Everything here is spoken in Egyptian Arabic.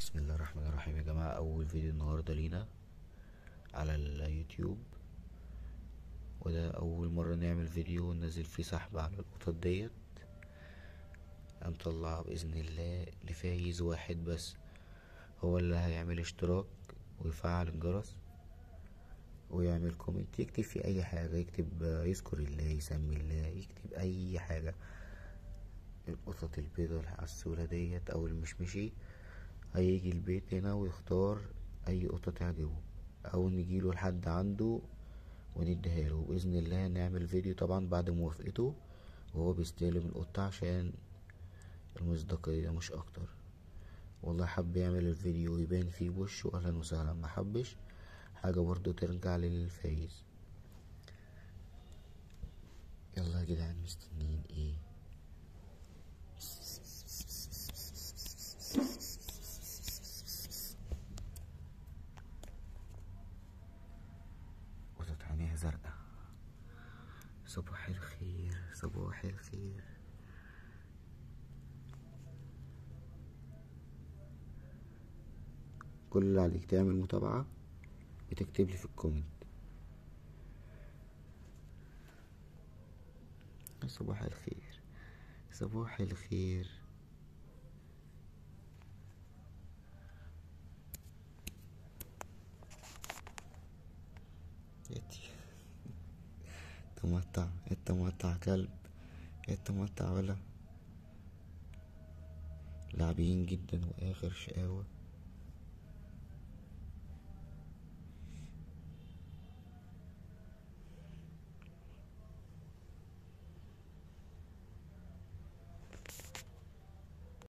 بسم الله الرحمن الرحيم يا جماعة أول فيديو النهاردة لينا على اليوتيوب وده أول مرة نعمل فيديو ننزل فيه سحب على القطط ديت هنطلع بإذن الله لفايز واحد بس هو اللي هيعمل اشتراك ويفعل الجرس ويعمل كومنت يكتب فيه أي حاجة يكتب يذكر الله يسمي الله يكتب أي حاجة القطط البيضة العسولة ديت أو المشمشي هيجي البيت هنا ويختار اي قطة تعجبه او نجيله لحد عنده ونديها له باذن الله نعمل فيديو طبعا بعد موافقته وهو بيستلم القطة عشان المصداقية مش اكتر والله حب يعمل الفيديو يبان فيه وشه اهلا وسهلا محبش حاجة برضو ترجع للفايز يلا يا جدعان مستنيين ايه قطط عينيها زرقاء صباح الخير صباح الخير كل اللي عليك تعمل متابعة بتكتب لي في الكومنت صباح الخير صباح الخير ياتي تمتع انت مقطع كلب انت مقطع ولا لاعبين جدا واخر شقاوة